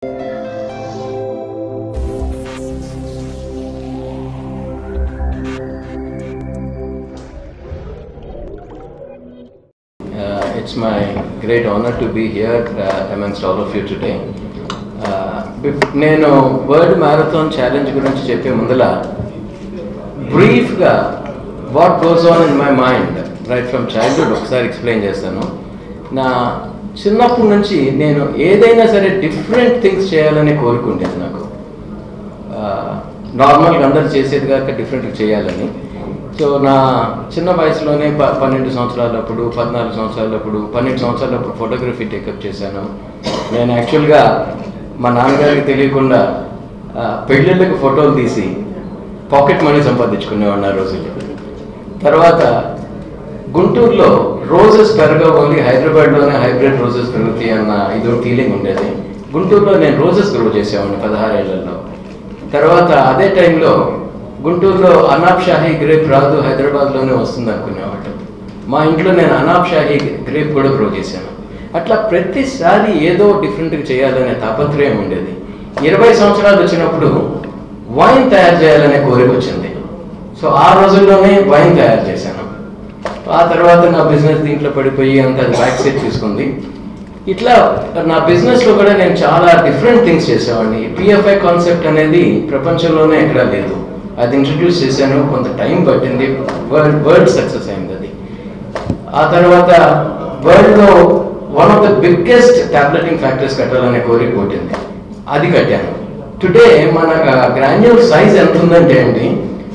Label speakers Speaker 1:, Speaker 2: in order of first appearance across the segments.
Speaker 1: Uh, it's my great honor to be here uh, amongst all of you today. Uh, bef- నేను world marathon challenge గురించి చెప్పే ముందల బ్రీఫ్గా what goes on in my mind right from childhood ఒకసారి explain చేస్తాను నా చిన్నప్పటి నుంచి నేను ఏదైనా సరే డిఫరెంట్ థింగ్స్ చేయాలని కోరుకుండేది నాకు నార్మల్గా అందరు చేసేది కాక డిఫరెంట్గా చేయాలని సో నా చిన్న వయసులోనే ప పన్నెండు సంవత్సరాలప్పుడు పద్నాలుగు సంవత్సరాలప్పుడు పన్నెండు సంవత్సరాలప్పుడు ఫోటోగ్రఫీ టేకప్ చేశాను నేను యాక్చువల్గా మా నాన్నగారికి తెలియకుండా ఆ, పెళ్ళిళ్ళకి ఫోటోలు తీసి పాకెట్ మనీ సంపాదించుకునేవాడిని ఆ రోజుల్లో తర్వాత గుంటూరులో రోజెస్ పెరగబోలి హైదరాబాద్లోనే హైబ్రిడ్ రోజెస్ పెరుగుతాయి అన్న ఇదో ఫీలింగ్ ఉండేది గుంటూరులో నేను రోజెస్ గ్రో చేసేవాడిని పదహారేళ్లలో తర్వాత అదే టైంలో గుంటూరులో అనాబ్ షాహీ గ్రేప్ రాదు హైదరాబాద్లోనే వస్తుంది అనుకునేవాడు మా ఇంట్లో నేను అనాబ్ షాహీ గ్రేప్ కూడా గ్రో చేశాను అట్లా ప్రతిసారి ఏదో డిఫరెంట్గా చేయాలనే తాపత్రయం ఉండేది ఇరవై సంవత్సరాలు వచ్చినప్పుడు వైన్ తయారు చేయాలనే కోరిక వచ్చింది సో ఆ రోజుల్లోనే వైన్ తయారు చేశాను ఆ తర్వాత నా బిజినెస్ దీంట్లో పడిపోయి అంత అది బ్యాక్ సైడ్ తీసుకుంది ఇట్లా నా బిజినెస్లో కూడా నేను చాలా డిఫరెంట్ థింగ్స్ చేసేవాడిని పిఎఫ్ఐ కాన్సెప్ట్ అనేది ప్రపంచంలోనే ఎక్కడా లేదు అది ఇంట్రడ్యూస్ చేశాను కొంత టైం పట్టింది వరల్డ్ వరల్డ్ సక్సెస్ అయింది అది ఆ తర్వాత వరల్డ్లో one of the biggest tableting factories కట్టాలనే కోరిక కొట్టింది అది కట్టాను టుడే మన గ్రాన్యూల్ సైజ్ ఎంత ఉందంటే అండి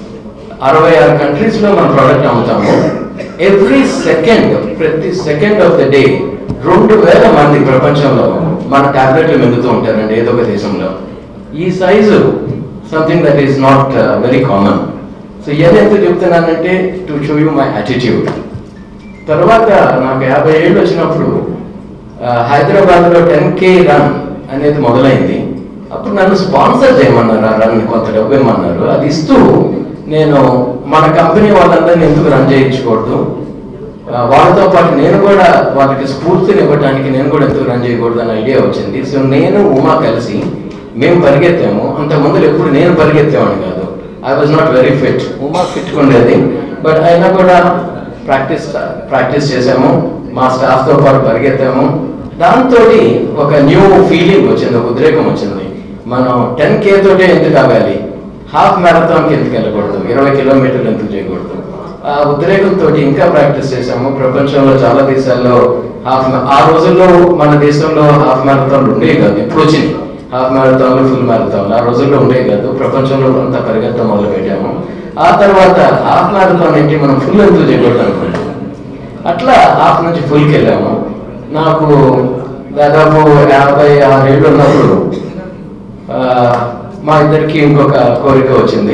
Speaker 1: అరవై ఆరు కంట్రీస్లో మన ప్రోడక్ట్ అమ్ముతాము ఎవ్రీ సెకండ్ ప్రతి సెకండ్ ఆఫ్ ద డే రెండు వేల మంది ప్రపంచంలో మన టాబ్లెట్లు మింగుతూ ఉంటారండి ఏదో ఒక దేశంలో ఈ size something that is not very common so ఇవన్నీ ఎందుకు చెప్తున్నానంటే to show you my attitude తర్వాత నాకు యాభై ఏళ్ళు వచ్చినప్పుడు ఆ, హైదరాబాద్లో టెన్ కే రన్ అనేది మొదలైంది అప్పుడు నన్ను స్పాన్సర్ చేయమన్నారు ఆ రన్ కొంత డబ్బు ఇవ్వమన్నారు అది ఇస్తూ నేను మన కంపెనీ వాళ్ళందరినీ ఎందుకు రన్ చేయించకూడదు ఆ, వాళ్ళతో పాటు నేను కూడా వాళ్ళకి స్ఫూర్తిని ఇవ్వడానికి నేను కూడా ఎందుకు రన్ చేయకూడదు అనే ఐడియా వచ్చింది సో నేను ఉమా కలిసి మేము పరిగెత్తాము అంత ముందు ఎప్పుడు నేను పరిగెత్తేవాడిని కాదు I was not very fit Uma fit ఉండేది బట్ అయినా కూడా ప్రాక్టీస్ ప్రాక్టీస్ చేసాము మా స్టాఫ్తో పాటు పరిగెత్తాము దాంతో ఒక న్యూ ఫీలింగ్ వచ్చింది ఒక ఉద్రేకం వచ్చింది మనం టెన్ కే తోటే ఎందుకు ఆగాలి హాఫ్ మ్యారథాన్కి ఎందుకు వెళ్ళకూడదు ఇరవై కిలోమీటర్లు ఎందుకు చేయకూడదు ఆ ఉద్రేకంతో ఇంకా ప్రాక్టీస్ చేశాము ప్రపంచంలో చాలా దేశాల్లో హాఫ్ ఆ రోజుల్లో మన దేశంలో హాఫ్ మ్యారథాన్లు ఉండేవి కాదు ఇప్పుడు వచ్చినాయి హాఫ్ మ్యారథాన్లు ఫుల్ మ్యారథాన్లు ఆ రోజుల్లో ఉండేవి కాదు ప్రపంచంలో అంతా పరిగెత్తడం మొదలు పెట్టాము ఆ తర్వాత హాఫ్ మ్యారథాన్ ఏంటి మనం ఫుల్ ఎందుకు చేయకూడదు అనుకున్నాం అట్లా హాఫ్ నుంచి ఫుల్కి వెళ్ళాము నాకు దాదాపు యాభై ఆరేళ్ళు ఉన్నప్పుడు ఆ, మా ఇద్దరికి ఇంకొక కోరిక వచ్చింది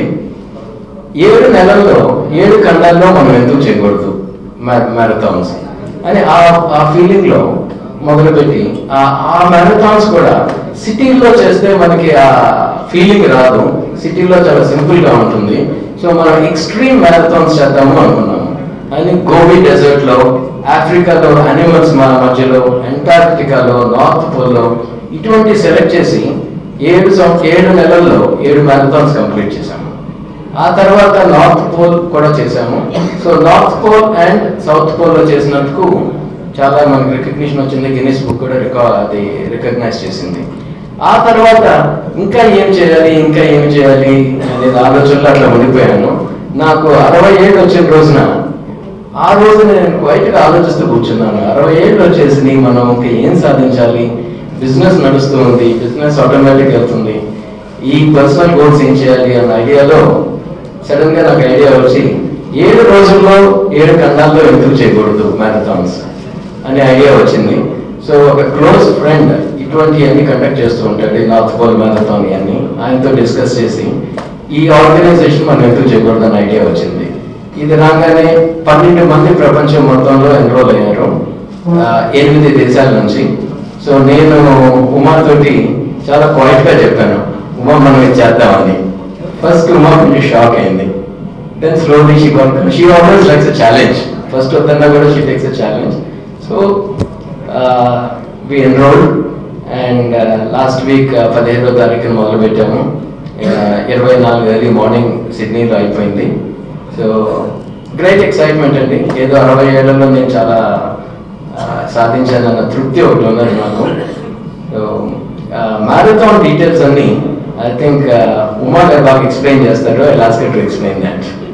Speaker 1: ఏడు నెలల్లో ఏడు ఖండాల్లో మనం ఎందుకు చేయకూడదు మ్యారథాన్స్ అని ఆ ఆ ఫీలింగ్లో మొదలుపెట్టి ఆ ఆ మ్యారథాన్స్ కూడా సిటీల్లో చేస్తే మనకి ఆ ఫీలింగ్ రాదు సిటీలో చాలా సింపుల్గా ఉంటుంది సో మనం ఎక్స్ట్రీమ్ మ్యారథాన్స్ చేద్దాము అనుకున్నాము అని గోబీ డెజర్ట్లో ఆఫ్రికాలో అనిమల్స్ మన మధ్యలో అంటార్క్టికాలో నార్త్ పోల్లో ఇటువంటి సెలెక్ట్ చేసి ఏడు సం- ఏడు నెలల్లో ఏడు మ్యారథాన్స్ కంప్లీట్ చేశాము ఆ తర్వాత నార్త్ పోల్ కూడా చేశాము so north pole and south పోల్లో చేసినందుకు చాలా మనకి రికగ్నిషన్ వచ్చింది గిన్నెస్ బుక్ కూడా రికార్డ్ అది రికగ్నైజ్ చేసింది ఆ తర్వాత ఇంకా ఏం చేయాలి ఇంకా ఏం చేయాలి అనేది ఆలోచనలో అట్లా ఉండిపోయాను నాకు అరవై ఏళ్ళు వచ్చిన రోజున ఆ రోజు నేను క్వైట్గా ఆలోచిస్తూ కూర్చున్నాను అరవై ఏళ్ళు వచ్చేసి మనం ఇంకా ఏం సాధించాలి బిజినెస్ నడుస్తూ ఉంది బిజినెస్ ఆటోమేటిక్ వెళ్తుంది ఈ పర్సనల్ గోల్స్ ఏం చేయాలి అన్న ఐడియాలో సడన్ గా నాకు ఐడియా వచ్చి ఏడు రోజుల్లో ఏడు ఖండాల్లో ఎందుకు చేయకూడదు మ్యారథాన్స్ అనే ఐడియా వచ్చింది సో ఒక క్లోజ్ ఫ్రెండ్ ఇటువంటి అన్ని కండక్ట్ చేస్తూ ఉంటాడు ఈ నార్త్ పోల్ మ్యారథాన్ అన్ని ఆయనతో డిస్కస్ చేసి ఈ ఆర్గనైజేషన్ మనం ఎందుకు చేయకూడదు అనే ఐడియా వచ్చింది ఇది రాగానే పన్నెండు మంది ప్రపంచం మొత్తంలో ఎన్రోల్ అయ్యారు ఆ, ఎనిమిది దేశాల నుంచి సో నేను ఉమాతోటి చాలా క్వైట్ గా చెప్పాను ఉమా మనం ఇది చేద్దామని ఫస్ట్ ఉమా కొంచెం షాక్ అయింది then slowly she got she always likes a challenge first వద్దన్నా కూడా she takes a challenge so we enrolled and last week పదిహేడో తారీఖున మొదలు పెట్టాము ఇరవై నాలుగు ఎర్లీ మార్నింగ్ సిడ్నీలో అయిపోయింది సో గ్రేట్ ఎక్సైట్మెంట్ అండి ఏదో అరవై ఏళ్లలో నేను చాలా ఆ, సాధించానన్న తృప్తి ఒకటి ఉన్నది నాకు సో మ్యారథాన్ డీటెయిల్స్ అన్ని ఐ థింక్ ఉమా గారు బాగా ఎక్స్ప్లెయిన్ చేస్తారు I lost to explain that